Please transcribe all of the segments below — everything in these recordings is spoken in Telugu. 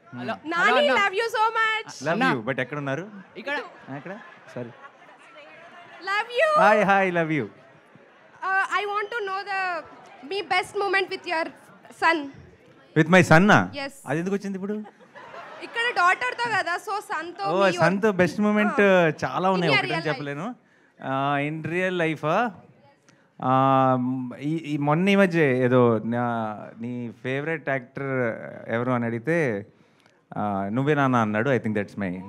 Hello Nani love you so much love అన్నా. యూ బట్ ఎక్కడ ఉన్నారు ఇక్కడ ఎక్కడ sorry love you hi hi love you I want to know the మీ best moment with your son with my son Yes. అది ఎందుకు వచ్చింది ఇప్పుడు ఇక్కడ డాటర్ తో కదా సో సన్ తో ఓ మీ- సన్తో బెస్ట్ మూమెంట్ చాలా ఉన్నాయి your ఒకటి real life. చెప్పలేను ఇన్ రియల్ లైఫ్ ఈ ఈ మొన్న ఈ మధ్య ఏదో నా నీ ఫేవరెట్ యాక్టర్ ఎవరు అని అడిగితే ఆ, నువ్వే నాన్న అన్నాడు ఐ థింక్ దట్స్ మై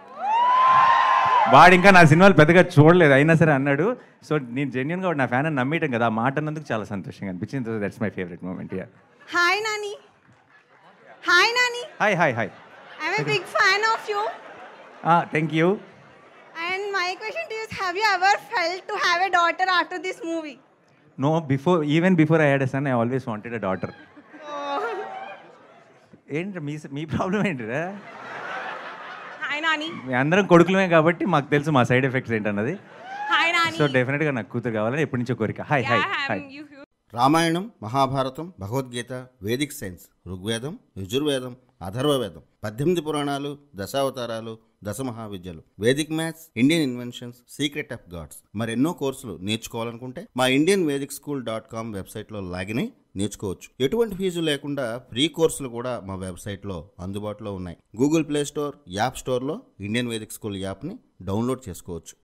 వాడు ఇంకా నా సినిమాలు పెద్దగా చూడలేదు అయినా సరే అన్నాడు సో నేను జెన్యున్గా వాడు నా ఫ్యాన్ అని నమ్మేయటం కదా ఆ మాట అన్నందుకు చాలా సంతోషంగా అనిపించింది that's my favourite moment yeah Hi, Nani. Hi, Nani. Hi hi hi I'm a big fan of you. Thank you And my question to you is Have you ever felt to have a daughter after this movie? No before even before I had a son I always wanted a daughter ఏంటి మీ మీ ప్రాబ్లం ఏంటిరా Hi, Nani. మీ అందరం కొడుకులమే కాబట్టి మాకు తెలుసు మా సైడ్ ఎఫెక్ట్స్ ఏంటన్నది Hi, Nani. సో డెఫినెట్గా నాకు కూతురు కావాలని ఎప్పటి నుంచో కోరిక hi hi hi you. Ramayanam Mahabharatam Bhagavad Gita Vedic science Rigvedam Yajurvedam Atharvavedam పద్దెనిమిది పురాణాలు దశావతారాలు దశ మహావిద్యలు Vedic maths Indian inventions secret of gods మరెన్నో కోర్సులు నేర్చుకోవాలనుకుంటే మా Indian Vedic school dot com వెబ్సైట్లో లాగిన్ అయి నేర్చుకోవచ్చు ఎటువంటి ఫీజు లేకుండా ఫ్రీ కోర్సులు కూడా మా వెబ్సైట్లో అందుబాటులో ఉన్నాయి గూగుల్ ప్లే స్టోర్ యాప్ స్టోర్లో ఇండియన్ వేదిక్ స్కూల్ యాప్ని డౌన్లోడ్ చేసుకోవచ్చు